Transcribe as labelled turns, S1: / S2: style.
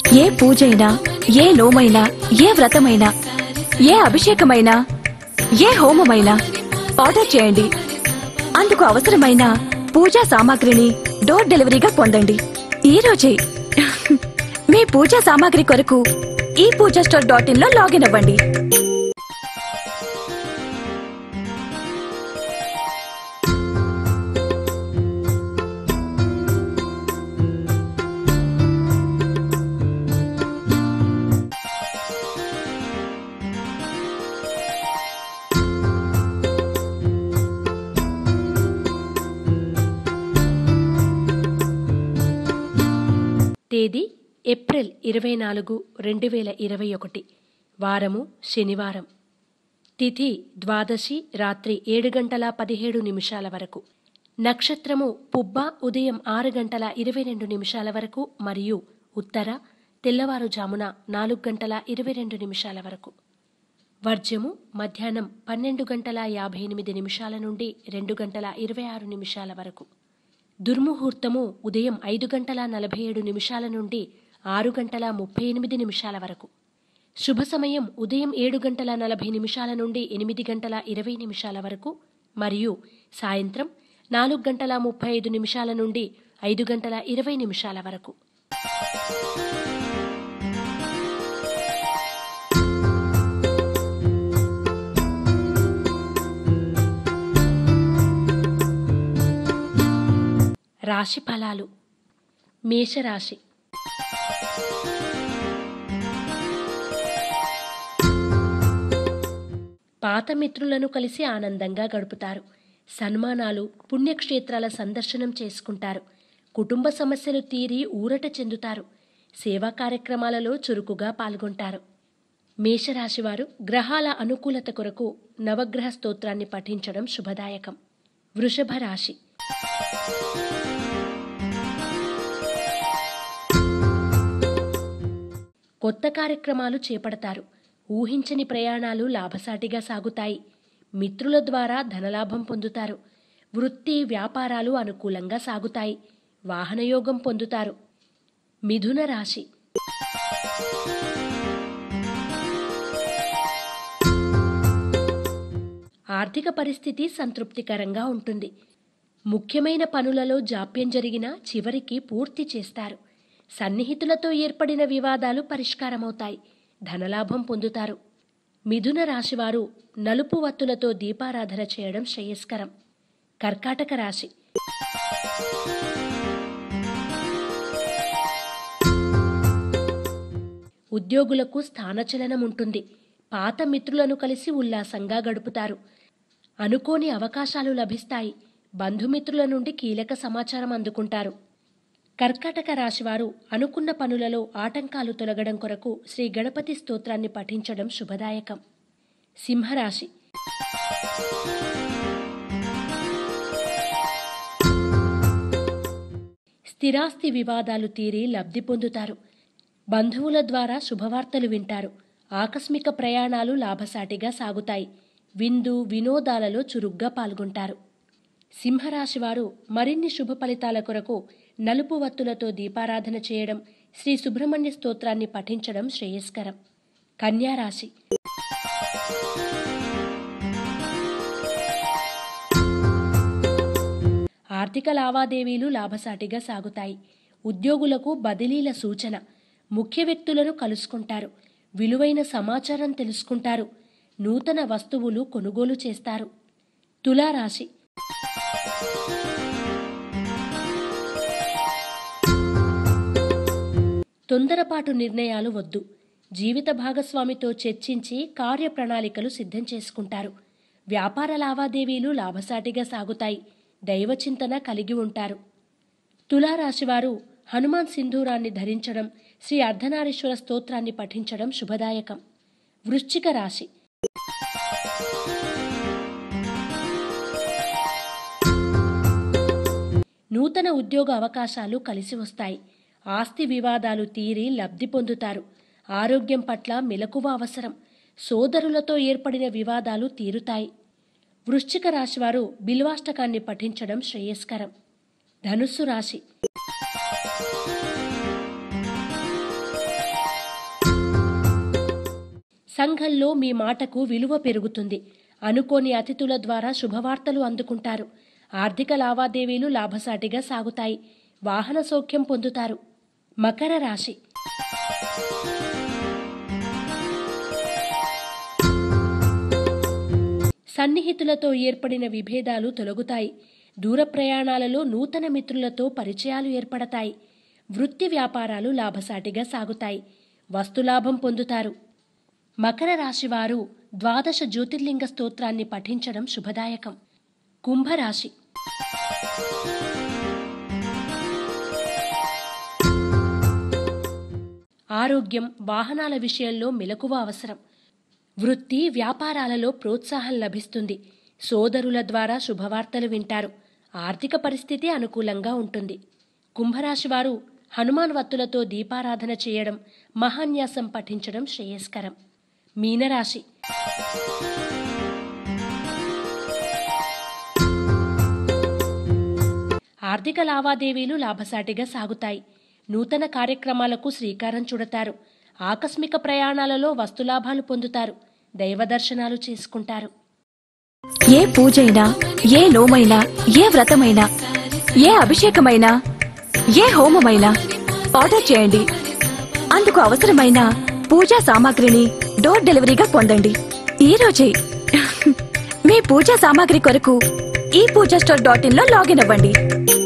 S1: ఏ పూజైనా ఏ నోమైనా ఏ వ్రతమైనా ఏ అభిషేకమైనా ఏ హోమమైనా ఆర్డర్ చేయండి అందుకు అవసరమైన పూజా సామాగ్రిని డోర్ డెలివరీగా పొందండి ఈ రోజే మీ పూజా సామాగ్రి కొరకు ఈ పూజా స్టోర్ డాట్ ఇన్ లో లాగిన్ అవ్వండి
S2: తేదీ ఏప్రిల్ ఇరవై నాలుగు రెండు వేల ఇరవై ఒకటి వారము శనివారం తిథి ద్వాదశి రాత్రి ఏడు గంటల పదిహేడు నిమిషాల వరకు నక్షత్రము పుబ్బ ఉదయం ఆరు గంటల ఇరవై రెండు నిమిషాల వరకు మరియు ఉత్తర తెల్లవారుజామున నాలుగు గంటల ఇరవై రెండు నిమిషాల వరకు వర్జ్యము మధ్యాహ్నం పన్నెండు గంటల యాభై ఎనిమిది నిమిషాల నుండి రెండు గంటల ఇరవై ఆరు నిమిషాల వరకు దుర్ముహూర్తము ఉదయం ఐదు గంటల నలభై ఏడు నిమిషాల నుండి ఆరు గంటల ముప్పై ఎనిమిది నిమిషాల వరకు శుభ సమయం ఉదయం ఏడు గంటల నలభై నిమిషాల నుండి ఎనిమిది గంటల ఇరవై నిమిషాల వరకు మరియు సాయంత్రం నాలుగు గంటల ముప్పై ఐదు నిమిషాల నుండి ఐదు గంటల ఇరవై నిమిషాల వరకు రాశి ఫలాలు మేషరాశి పాత మిత్రులను కలిసి ఆనందంగా గడుపుతారు సన్మానాలు పుణ్యక్షేత్రాల సందర్శనం చేసుకుంటారు కుటుంబ సమస్యలు తీరి ఊరట చెందుతారు సేవా కార్యక్రమాలలో చురుకుగా పాల్గొంటారు మేషరాశివారు గ్రహాల అనుకూలత కొరకు నవగ్రహ స్తోత్రాన్ని పఠించడం శుభదాయకం వృషభ రాశి కొత్త కార్యక్రమాలు చేపడతారు ఊహించని ప్రయాణాలు లాభసాటిగా సాగుతాయి మిత్రుల ద్వారా ధనలాభం పొందుతారు వృత్తి వ్యాపారాలు అనుకూలంగా సాగుతాయి వాహనయోగం పొందుతారు మిథున రాశి ఆర్థిక పరిస్థితి సంతృప్తికరంగా ఉంటుంది ముఖ్యమైన పనులలో జాప్యం జరిగినా చివరికి పూర్తి చేస్తారు సన్నిహితులతో ఏర్పడిన వివాదాలు పరిష్కారమవుతాయి ధనలాభం పొందుతారు మిథున రాశివారు నలుపు వత్తులతో దీపారాధన చేయడం శ్రేయస్కరం కర్కాటక రాశి ఉద్యోగులకు స్థానచలనం ఉంటుంది పాత మిత్రులను కలిసి ఉల్లాసంగా గడుపుతారు అనుకోని అవకాశాలు లభిస్తాయి బంధుమిత్రుల నుండి కీలక సమాచారం అందుకుంటారు కర్కాటక రాశివారు అనుకున్న పనులలో ఆటంకాలు తొలగడం కొరకు శ్రీ గణపతి స్తోత్రాన్ని పఠించడం శుభదాయకం సింహరాశి స్థిరాస్తి వివాదాలు తీరి లబ్ధి పొందుతారు బంధువుల ద్వారా శుభవార్తలు వింటారు ఆకస్మిక ప్రయాణాలు లాభసాటిగా సాగుతాయి విందు వినోదాలలో చురుగ్గా పాల్గొంటారు సింహరాశివారు మరిన్ని శుభ ఫలితాల కొరకు నలుపు వత్తులతో దీపారాధన చేయడం శ్రీ సుబ్రహ్మణ్య స్తోత్రాన్ని పఠించడం శ్రేయస్కరం కన్యారాశి ఆర్థిక లావాదేవీలు లాభసాటిగా సాగుతాయి ఉద్యోగులకు బదిలీల సూచన ముఖ్య వ్యక్తులను కలుసుకుంటారు విలువైన సమాచారం తెలుసుకుంటారు నూతన వస్తువులు కొనుగోలు చేస్తారు తులారాశి తొందరపాటు నిర్ణయాలు వద్దు జీవిత భాగస్వామితో చర్చించి కార్య ప్రణాళికలు సిద్ధం చేసుకుంటారు వ్యాపార లావాదేవీలు లాభసాటిగా సాగుతాయి దైవచింతన కలిగి ఉంటారు తులారాశివారు హనుమాన్ సింధూరాన్ని ధరించడం శ్రీ అర్ధనారీశ్వర స్తోత్రాన్ని పఠించడం శుభదాయకం వృశ్చిక రాశి నూతన ఉద్యోగ అవకాశాలు కలిసి వస్తాయి ఆస్తి వివాదాలు తీరి లబ్ధి పొందుతారు ఆరోగ్యం పట్ల మెలకువ అవసరం సోదరులతో ఏర్పడిన వివాదాలు తీరుతాయి వృశ్చిక రాశివారు బిల్వాష్టకాన్ని పఠించడం శ్రేయస్కరం ధనుస్సు రాశి సంఘంలో మీ మాటకు విలువ పెరుగుతుంది అనుకోని అతిథుల ద్వారా శుభవార్తలు అందుకుంటారు ఆర్థిక లావాదేవీలు లాభసాటిగా సాగుతాయి వాహన సౌఖ్యం పొందుతారు మకర రాశి సన్నిహితులతో ఏర్పడిన విభేదాలు తొలగుతాయి దూర ప్రయాణాలలో నూతన మిత్రులతో పరిచయాలు ఏర్పడతాయి వృత్తి వ్యాపారాలు లాభసాటిగా సాగుతాయి వస్తులాభం పొందుతారు మకర రాశివారు ద్వాదశ జ్యోతిర్లింగ స్తోత్రాన్ని పఠించడం శుభదాయకం కుంభరాశి ఆరోగ్యం వాహనాల విషయంలో మెలకువ అవసరం వృత్తి వ్యాపారాలలో ప్రోత్సాహం లభిస్తుంది సోదరుల ద్వారా శుభవార్తలు వింటారు ఆర్థిక పరిస్థితి అనుకూలంగా ఉంటుంది కుంభరాశి వారు హనుమాన్ వత్తులతో దీపారాధన చేయడం మహాన్యాసం పఠించడం శ్రేయస్కరం మీనరాశి ఆర్థిక లావాదేవీలు లాభసాటిగా సాగుతాయి నూతన కార్యక్రమాలకు శ్రీకారం చుడతారు ఆకస్మిక ప్రయాణాలలో వస్తులాభాలు పొందుతారు దైవ దర్శనాలు చేసుకుంటారు
S1: ఏ పూజైనా ఏ నోమైనా ఏ వ్రతమైనా ఏ అభిషేకమైనా ఏ హోమమైనా ఆర్డర్ చేయండి అందుకు అవసరమైన పూజా సామాగ్రిని డోర్ డెలివరీగా పొందండి ఈ రోజే మీ పూజా సామాగ్రి కొరకు ఈ పూజా స్టోర్ డాట్ ఇన్ లో లాగిన్ అవ్వండి